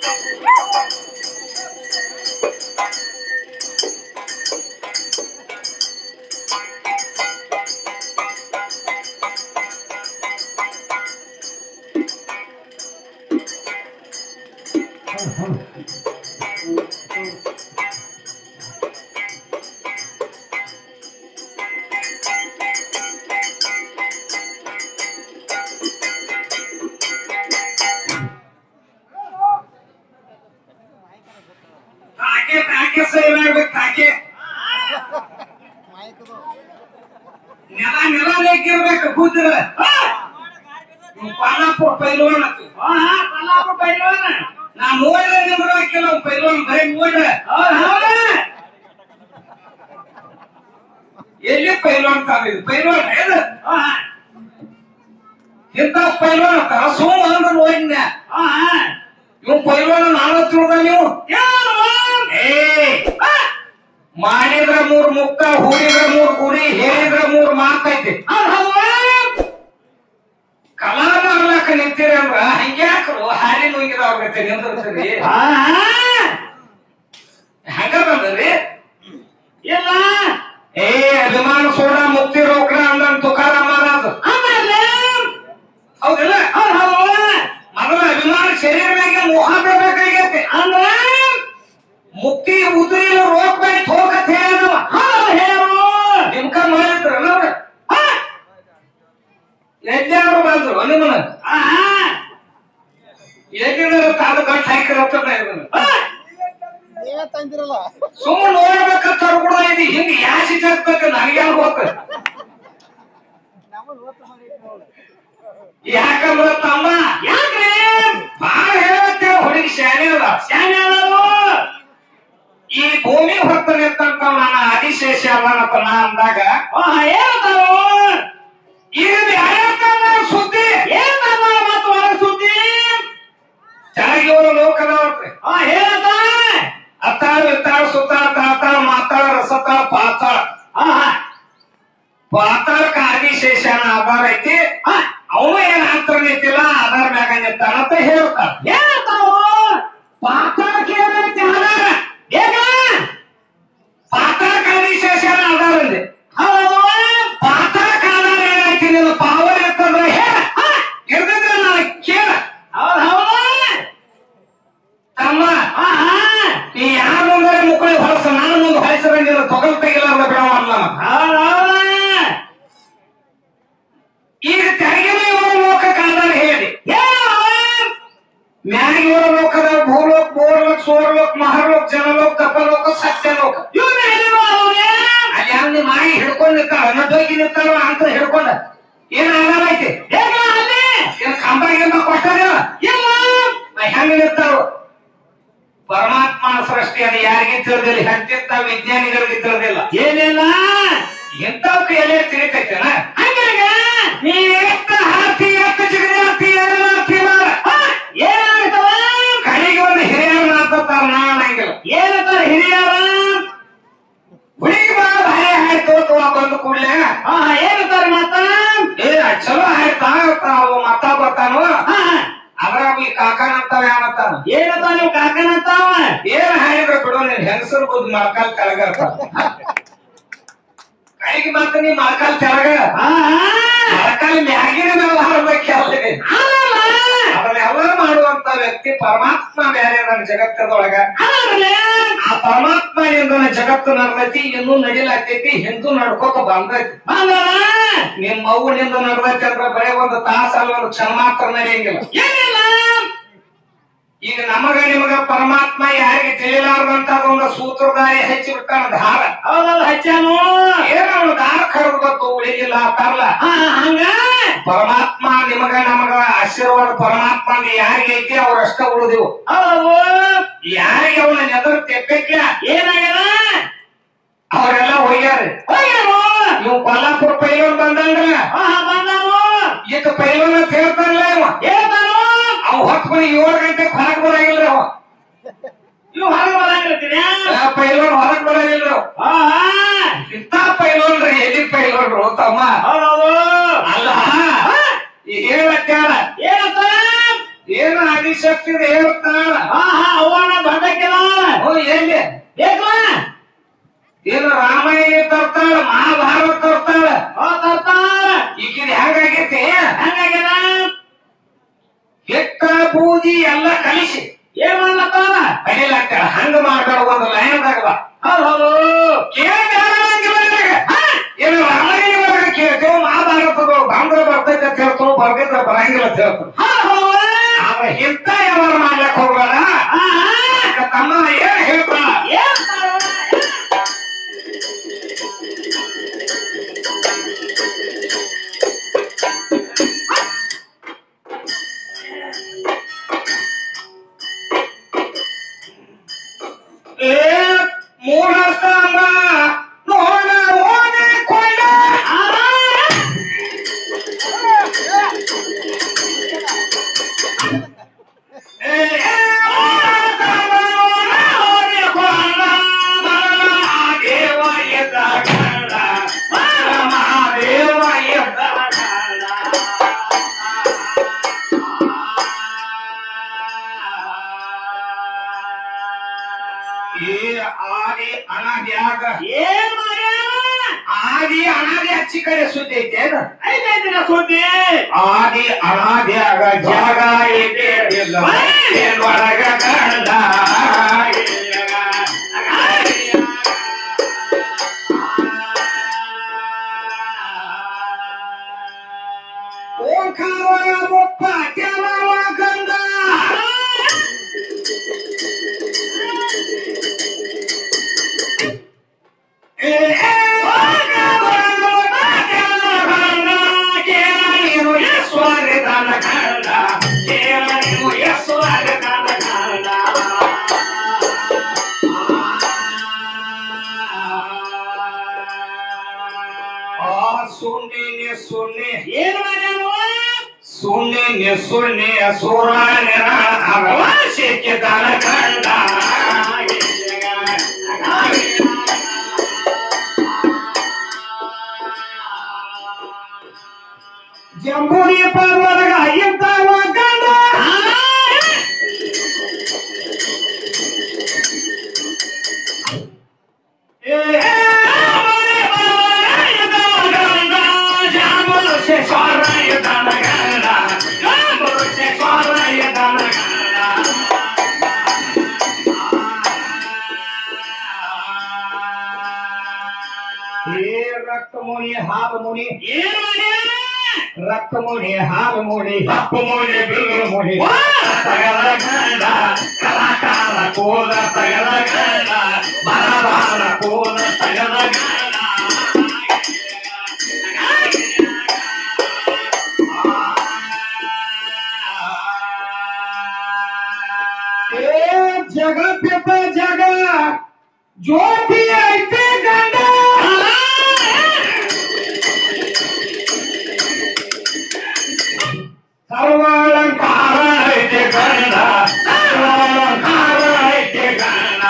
ತಾಕೆ ತಾಕೆ ಸೈ ಮಾಡ್ಬೇಕು ತಾಕೆ ನೆಲ ನೆಲ ಲೇಕಿರ್ಬೇಕು ಕೂತಿರ ಪಾಲಾಪುರ ಪೈಲ್ವಾನ್ ಆತು. ಪಲ್ಲಾಪುರ ಪೈಲ್ವಾನ ನಾ ನೋಡಿದ್ರೆ ನಿಮ್ಗೆ ಹಾಕಿಲ್ಲ ಅವ್ನ್ ಪೈಲ್ವಾನ್ ಬರೀ ನೋಡ್ರೆ ಹೌದ್ ಹೌದ ಎಲ್ಲಿ ಪೈಲ್ವಾನ್ ತಾವ ಇದು ಪೈಲ್ವಾನ್ ಏನು ಹಾ ಇಂಥ ಪೈಲ್ವಾನ್ ಅಂತಾರ ಸುಮ್ಮ ಅಂದ್ರೆ ನೋಡಿನ ಹಾ ಇವ್ ಪೈಲ್ವಾನ್ ನಾನು ತಿಳ್ದ ನೀವು ಏ ಮಾಡಿದ್ರ ಮೂರ್ ಮುಕ್ಕ ಹೂಡಿದ್ರ ಮೂರ್ ಗುರಿ ಹೇಳಿದ್ರ ಮೂರ್ ಮಾತೈತಿ ಕಲಾ ಮಾಡ್ಲಾಕ ನಿಂತೀರಿ ಅಂದ್ರ ಹಂಗ್ಯಾಕ್ರು ಹಾರಿ ನುಂಗಿದ ಅವ್ರ ಗತೆ ನಿಂದಿರ್ತೀರಿ ಹಂಗ ಬಂದ್ರಿ ಇಲ್ಲ ಏ ಅಭಿಮಾನ ಸೋಡ ಮುಕ್ತಿ ರೋಕ್ರ ಅಂದನ್ ತುಕಾರಾಮ ಮಹಾರಾಜ್ ಹೌದಿಲ್ಲ ಮೊದಲ ಅಭಿಮಾನ ಶರೀರ ಮ್ಯಾಗೆ ಮೋಹ ಬೇಕಾಗೈತಿ ಅಂದ್ರ ಮುಕ್ತಿ ಉದ್ರಿ ರೋಕ್ ಬೇಕು ಹೋಗತ್ ಹೇಳವ ಹೇಳು ನಿಮ್ಕ ಮಾಡಿದ್ರಲ್ಲ ಅವ್ರ ಎಲ್ಲಾರು ಬಂದ್ರು ನಿಮ್ಮನ್ನ ಎಲ್ಲಿಂದ ತಾನು ಗಂಟ್ ಹಾಕಿರತ್ತ ಇದನ್ನ ನೀವೇ ತಂದಿರಲ್ಲ ಸುಮ್ಮನೆ ನೋಡ್ಬೇಕಂತ ಕೂಡ ಇದು ಹಿಂಗ ಯಾಸಿ ಜಾಗ್ಬೇಕು ನನಗೆ ಗೊತ್ತ ನಮ್ಮನ್ನ ಓದ್ತಾ ಮಾಡಿ ನೋಡಿ ಯಾಕಂದ್ರ ತಮ್ಮ ಯಾಕ್ರಿ ಬಾಳ ಹೇಳತ್ತೇವ ಹುಡುಗಿ ಶಾಲೆ ಅದ ಶಾನೆ ಅದಾವು ಈ ಭೂಮಿ ಹೊತ್ತ ನಿಂತಂತ ನಾನು ಆದಿಶೇಷ ಅಲ್ಲನಪ್ಪ ನಾ ಅಂದಾಗ ಏನದಾವು ಈಗ ಯಾರ್ಯಾರ ಸುದ್ದಿ ಏನದ ಮತ್ತ ಹೊರಗೆ ಸುದ್ದಿ ಚೆನ್ನಾಗಿವರ ಲೋಕದವ್ರಿ ಹಾ ಹೇಳದ ಅತ್ತಾಳ ವಿತ್ತಾಳ ಸುತ್ತಾಳ ತಾತಾಳ ಮಾತಾಳ ರಸತಾಳ ಪಾತಾಳ ಹಾ ಪಾತಾಳಕ್ಕ ಆದಿಶೇಷನ ಆಧಾರ ಐತಿ ಅವನು ಏನ್ ಅಂತರ ನಿಂತಿಲ್ಲ ಆಧಾರ ಮ್ಯಾಗ ನಿಂತಾನ ಅಂತ ಹೇಳ್ತಾಳ ಏನದಾವು ಪಾತಾಳಕ್ಕೆ ಏನೈತಿ ಆಧಾರ ಬೇಗ ಪಾತಾಳಕ್ಕ ಆದಿಶೇಷನ ಆಧಾರ ಅಂದೆ ಹೌದು ಪಾತಾಳಕ್ಕ ಆಧಾರ ಏನೈತಿ ನಿನ್ನ ಪಾವರ್ ಇರ್ತಂದ್ರೆ ಹೇಳ ಇರ್ದಿದ್ರೆ ನಾನು ಕೇಳ ಹೌದು ಹೌದು ತಮ್ಮ ಹಾ ಹಾ ನೀ ಯಾರ ಮುಂದೆ ಮುಕ್ಕಳಿ ಹೊಲಸ ನಾನು ಮುಂದೆ ಹೊಲಸರ ನೀನು ತೊಗಲ್ ತೆಗಿಲಾರ್ದ ಬಿಡವಲ್ಲ ಹೌದು ಹೌದು ಈಗ ತೆರಿಗೆ ಇವರ ಲೋಕಕ್ಕೆ ಆಧಾರ ಹೇಳಿ ಹೇಳು ಮ್ಯಾಗ ಇವರ ಲೋಕದ ಭೂಲೋಕ್ ಬೋರ್ಲೋಕ್ ಸೋರ್ಲೋಕ್ ಮಹರ್ಲೋಕ್ ಜನಲೋಕ್ ತಪಲೋಕ ಸತ್ಯಲೋಕ ಇವ್ನ ಹೇಳಿರುವ ಅವನೇ ಅಲ್ಲಿ ಯಾವ ನಿಮ್ಮ ಮಾಯಿ ಹಿಡ್ಕೊಂಡ್ ನಿಂತಾಳ ನಡ್ಡೋಗಿ ನಿಂತಾಳ ಅಂತ ಹಿಡ್ಕೊಂಡ ಏನ್ ಆಧಾರ ಐತಿ ಬೇಗ ಅಲ್ಲಿ ಏನ್ ಕಂಬಾಗಿಂದ ಕೊಟ್ಟದಿಲ್ಲ ಇಲ್ಲ ಹೆಂಗ ನಿಂತಾಳು ಪರಮಾತ್ಮನ ಸೃಷ್ಟಿ ಅದು ಯಾರಿಗೆ ತಿಳಿದಿಲ್ಲ ಹೆಂತಿಂತ ವಿಜ್ಞಾನಿಗಳಿಗೆ ತಿಳಿದಿಲ್ಲ ಏನಿಲ್ಲ ಎಂತವಕ್ಕೆ ಎಲೆ ತಿಳಿತೈತೇನ ಹಂಗಾಗ ನೀ ಎಷ್ಟು ಹಾಕಿ ಎಷ್ಟು ಜಿಗದಿ ಹಾಕಿ ಏನು ಮಾಡ್ತಿ ಮಾಡ ಏನಾಗ್ತವ ಕಡೆಗೆ ಒಂದು ಹಿರಿಯರ ಮಾತಾಡ್ತಾರ ನಾ ಅನ್ನಂಗಿಲ್ಲ ಏನಂತಾರ ಹಿರಿಯರ ಹುಡುಗಿ ಬಾ ಭಾರಿ ಹಾಯ್ತು ತೋ ಬಂದು ಕೂಡ್ಲೆ ಹಾ ಏನಂತಾರ ಮಾತ ಏ ಚಲೋ ಹಾಯ್ತಾ ಅವು ಮತ್ತ ಬರ್ತಾನು ಹಾ ಅದ್ರಾಗ ಈ ಕಾಕನ ಅಂತಾವ ಏನಂತಾನ ಏನಂತ ನೀವು ಕಾಕನಂತಾವ ಏನ್ ಹಾಯ್ರ ಬಿಡು ನೀನ್ ಹೆಂಗಸರು ಬುದ್ ಮೊಳಕಾಲ್ ಕೆಳಗ ಕಡೆಗೆ ಮಾತ ನೀ ಮೊಳಕಾಲ್ ಕೆಳಗ ಹಾ ಮೊಳಕಾಲ್ ಮ್ಯಾಗಿನ ವ್ಯವಹಾರ ಬಗ್ಗೆ ಅಲ್ಲಿದೆ ಅಲ್ಲಲ್ಲ ಅದನ್ನೆಲ್ಲ ಮಾಡುವಂತ ವ್ಯಕ್ತಿ ಪರಮಾತ್ಮ ಬೇರೆ ನನ್ನ ಜಗತ್ತದೊಳಗ ಅಲ್ಲಲ್ಲ ಆ ಪರಮಾತ್ಮನಿಂದ ಜಗತ್ತು ನಡೆದೈತಿ ಇನ್ನೂ ನಡಿಲಾಗ್ತೈತಿ ಹಿಂದೂ ನಡ್ಕೋತ ಬಂದೈತಿ ಬಂದದ ನಿಮ್ ಮಗುನಿಂದ ನಡೆದೈತಿ ಅಂದ್ರೆ ಬರೇ ಒಂದು ತಾಸ ಅಲ್ಲ ಒಂದು ಕ್ಷಣ ಮಾತ್ರ ನಡೆಯಂಗಿಲ್ಲ ಏನಿಲ್ಲ ಈಗ ನಮಗ ನಿಮಗ ಪರಮಾತ್ಮ ಯಾರಿಗೆ ತಿಳಿಲಾರ್ದಂತ ಒಂದು ಸೂತ್ರಧಾರಿ ಹಚ್ಚಿ ಬಿಟ್ಟಾನ ದಾರ ಹೌದಲ್ಲ ಹಚ್ಚಾನು ಏನ ಅವನು ದಾರ ಕರೆದು ಗೊತ್ತು ಉಳಿಗಿಲ್ಲ ಅಂತಾರಲ್ಲ ಹಾ ಹಂಗ ಪರಮಾತ್ಮ ನಿಮಗ ನಮಗ ಆಶೀರ್ವಾದ ಪರಮಾತ್ಮ ಯಾರಿಗೆ ಐತಿ ಅವ್ರಷ್ಟ ಉಳಿದಿವು ಹೌದು ಯಾರಿಗೆ ಅವನ ನೆದರ್ ತೆಪ್ಪಕ್ಕೆ ಏನಾಗ್ಯದ ಅವರೆಲ್ಲ ಹೋಗ್ಯಾರ ಹೋಗ್ಯಾರು ಇವ್ ಕೊಲ್ಲಾಪುರ ಪೈಲೋನ್ ಬಂದಂದ್ರ ಹಾ ಬಂದಾವು ಈಗ ಪೈಲೋನ್ ಅಂತ ಹೇಳ್ತಾರಲ್ಲ ಇವ ಹೇಳ್ತಾನು ಅವ್ ಹೊತ್ಕೊಂಡು ಏಳು ಗಂಟೆ ಹೊರಗ್ ಬರಂಗಿಲ್ರಿ ಅವ ಇವ್ ಹೊರಗೆ ಬರಂಗಿರ್ತೀನಿ ಆ ಪೈಲೋನ್ ಹೊರಗ್ ಬರಂಗಿಲ್ರಿ ಅವ ಹಾ ಹಾ ಇಂಥ ಪೈಲೋನ್ರಿ ಎಲ್ಲಿ ಪೈಲೋನ್ರು ತಮ್ಮ ಹೌದೌದು ಅಲ್ಲ ಈ ಹೇಳತ್ತಾಳ ಏನಂತ ಏನು ಆದಿಶಕ್ತಿ ಹೇಳ್ತಾಳ ಹಾ ಬೇಕಲ್ಲ ಏನು ರಾಮಾಯಣ ತರ್ತಾಳ ಮಹಾಭಾರತ ತರ್ತಾಳ ಓ ತರ್ತಾರ ಈಗಿನ ಹೆಂಗಾಗೈತಿ ಹೆಂಗಾಗ್ಯದ ಬೆಕ್ಕ ಬೂದಿ ಎಲ್ಲ ಕಲಿಸಿ ಏನ್ ಮಾಡ್ಲತ್ತಾರ ಅಡಿಲಾಗ್ತಾಳ ಹಂಗ ಮಾಡ್ತಾಳ ಒಂದು ಲೈನ್ದಾಗ ಬಾ ಹೌದು ಹೌದು ಏನು ರಾಮಾಯಣ ಒಳಗೆ ಕೇಳ್ತೇವೆ ಮಹಾಭಾರತದ ಬಾಂದ್ರ ಬರ್ತೈತೆ ಅಂತ ಹೇಳ್ತಾವ ಬರ್ದಿದ್ರ ಬರಂಗಿಲ್ಲ ಅಂತ ಹೇಳ್ತಾವ ಹೌದು ಹೌದು ಅವ ಇಂಥ ಯಾವಾರ ಮಾಡ್ಲಕ್ ಹೋಗ್ಬೇಡ ಹಾ, ಹಾ. ಅಕ್ಕ ತಮ್ಮ ಏನ್ ಹೇಳ್ತಾಳ ಏನ್ ಮಾಡ್ತಾರ? ಏ ಮೂಲ ಸ್ತಂಭ ನೋಡ ಓದಿಕೊಂಡ ಆ, ಏ, ಏ, ಮೂಲ ಸ್ತಂಭ ನೋಡ ಓದಿಕೊಂಡ ಮಹಾದೇವ ಎದ್ದ ಕಂಡ ಮಹಾದೇವ ಎದ್ದ ಏ ಆದಿ ಅನಾದ್ಯಾಗ ಏನ್ ಮಾಡ್ಯಾರ? ಆದಿ ಅನಾದಿ ಹಚ್ಚಿ ಕಡೆ ಸುದ್ದಿ ಐತೆ ಏನು? ಐದೈದಿನ ಸುದ್ದಿ ಆದಿ ಅನಾದ್ಯಾಗ ಜಾಗ ಐತೆ ಇಲ್ಲ ಒಳಗ ಗಂಡ ಓಂಕಾರ ಮುಪ್ಪ ಕೆಲವ ಗಂಡ ಏ, ಏ, ಓಂಕಾರ ಮುಪ್ಪ ಕೆಲವ ಗಂಡ ಕೇಳಲಿರು ಯಶ್ವರ್ಧನ ಗಂಡ ಕೇಳಲಿರು ಯಶ್ವರ್ಧನ ಗಂಡ ಆ ಸುಣ್ಣಿನ ಸುಣ್ಣಿ ಏನ್ ಮಾಡ್ಯಾರ ಸುಣ್ಣಿ ಸುಣ್ಣಿ ಸೂರ್ಯ ಅವಶ್ಯಕ್ಕೆ ದನ ಕಂಡ ಜಂಬೂರಿ ಪರ್ವತಗ ಇದ್ದಾವ ಗಂಡ ಏ, ಏ, ಜಂಬೂರಿ ಪರ್ವತಗ ಇದ್ದಾವ ಗಂಡ, ಜಂಬೂರು ಶೇಷಾರ ಇದ್ದಾನ ಗಂಡ, ಜಂಬೂರು ಶೇಷಾರ ಇದ್ದಾನ ಗಂಡ. ಏ ರಕ್ತ ಮುನಿ ಹಾಲು ಮುನಿ ಏನ್ ಮಾಡ್ಯಾರ ರಕ್ತ ಮುನಿ ಹಾಲು ಮುನಿ ಕಪ್ಪು ಮುನಿ ಬಿಲ್ಲು ಮುನಿ ತಗದ ಗಂಡ ಕಲಾಕಾರ ಕೋಲ ತಗದ ಗಂಡ ಬರಬಾರ ಕೋಲ ತಗದ ಗಂಡ ಏ ಜಗತ್ಯಪ ಜಗ ಜ್ಯೋತಿ ಐತೆ ಗಂಡ ಸರ್ವಾಲಂಕಾರ ಐತೆ ಗಂಡ ಸರ್ವಾಲಂಕಾರ ಐತೆ ಗಂಡ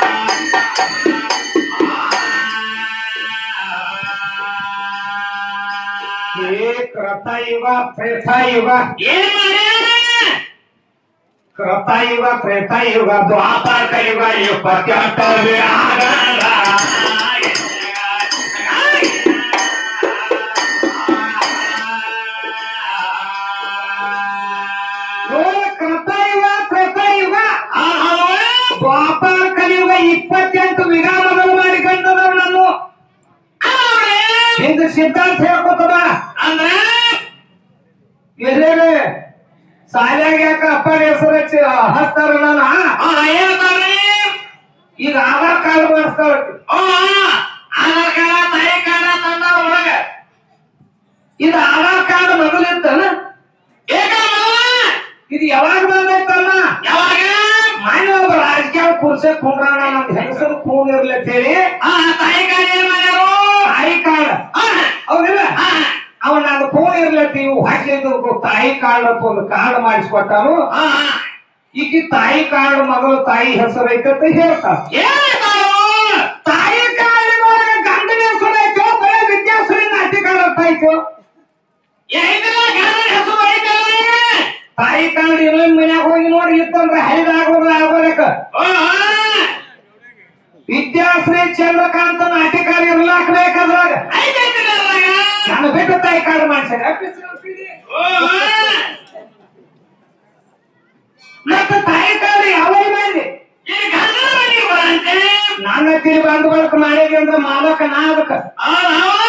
ಏ ಕೃತೈವ ಪ್ರೇತೈವ ಏನ್ ಮಾಡ್ಯಾರ ಕೃತೈವ ಪ್ರೇತೈವ ದ್ವಾಪರ ಕೈವ ಇಪ್ಪತ್ತೆಂಟು ಆಗಲ್ಲ ಓ ಕೃತೈವ ಪ್ರೇತೈವ ದ್ವಾಪರ ಕಲಿಯುಗ ಇಪ್ಪತ್ತೆಂಟು ವಿರಾಮಗಳು ಮಾಡಿಕೊಂಡದವು ನಾನು ಹಿಂದೆ ಸಿದ್ಧಾಂತ ಹೇಳ್ಕೊತದ ಅಂದ್ರ ಎಲ್ಲೇನೆ ಸಾಲ್ಯಾಗ ಯಾಕ ಅಪ್ಪನ ಹೆಸರು ಹಚ್ಚಿ ಹಚ್ತಾರ ನಾನು ಹೇಳ್ತಾರ್ರಿ ಈಗ ಆಧಾರ್ ಕಾರ್ಡ್ ಮಾಡಿಸ್ತಾಳ ಓ ಆಧಾರ್ ಕಾರ್ಡ ತಾಯಿ ಕಾರ್ಡ ತಂದ ಒಳಗ ಇದು ಆಧಾರ್ ಕಾರ್ಡ್ ಮೊದಲಿತ್ತನ ಏಕಲ್ಲ ಇದು ಯಾವಾಗ ಬಂದೈತಲ್ಲ ಯಾವಾಗ ಮನೆ ಒಬ್ಬ ರಾಜಕೀಯ ಕುರ್ಸ ಕುಂಡ್ರಾಣ ನಮ್ ಹೆಂಗಸರು ಕೂನ್ ಇರ್ಲಿ ಅಂತ ಹೇಳಿ ಆ ತಾಯಿ ಕಾರ್ಡ ಏನ್ ಮಾಡ್ಯಾರು ತಾಯಿ ಕಾರ್ಡ್ ಆ, ಹೌದಿಲ್ಲ ಆ, ಅವ ನಾನು ಫೋನ್ ಇರ್ಲತ್ತಿ ಇವು ಹಾಕಿದ್ದು ತಾಯಿ ಕಾರ್ಡ್ ಅಂತ ಒಂದು ಕಾರ್ಡ್ ಮಾಡಿಸ್ಕೊಟ್ಟಾನು ಆ, ಆ. ಈಗ ತಾಯಿ ಕಾರ್ಡ್ ಮಗಳು ತಾಯಿ ಹೆಸರು ಐತೆ ಅಂತ ಹೇಳ್ತಾರ ಏನಾಯ್ತಾರು? ತಾಯಿ ಕಾರ್ಡ್ ಗಂಡನ ಹೆಸರು ಐತೋ ಬರೀ ವಿದ್ಯಾಸರಿ ನಾಟಿ ಕಾರ್ಡ್ ಅಂತ ಐತೋ ಐದರ ಗಂಡನ ಹೆಸರು ಐತಲ್ರಿ? ತಾಯಿ ಕಾರ್ಡ್ ಇನ್ನೊಂದ್ ಮನ್ಯಾಗ ಹೋಗಿ ನೋಡಿ ಇತ್ತಂದ್ರ ಹೈದಾಗೋದ್ರ ಆಗೋದಕ್ಕ ಓ, ಆ. ವಿದ್ಯಾಶ್ರೀ ಚಂದ್ರಕಾಂತ ನಾಟ್ಯಕಾರ ಇರ್ಲಾಕ್ ಬೇಕಾದ್ರಾಗ ಐದೈತಿ ಅದ್ರಾಗ. ನಾನು ಬಿಟ್ಟು ತಾಯಿ ಕಾರ್ಡ್ ಮಾಡ್ಸ್ಯಾರ ಓ, ಮತ್ತ ತಾಯಿ ಕಾರ್ಡ್ ಯಾವ ಮಾಡಿ ಈ ಗಂಡನ ಮನೆಗೆ ಬರಂತೆ. ನನ್ನ ತಿಳಿ ಬಂದು ಬಳಕ ಮಾಡಿದ್ವಿ ಅಂದ್ರೆ ಮಾಲಕ ನಾ ಅದಕ್ಕ ಹೌದ್ ಹೌದು.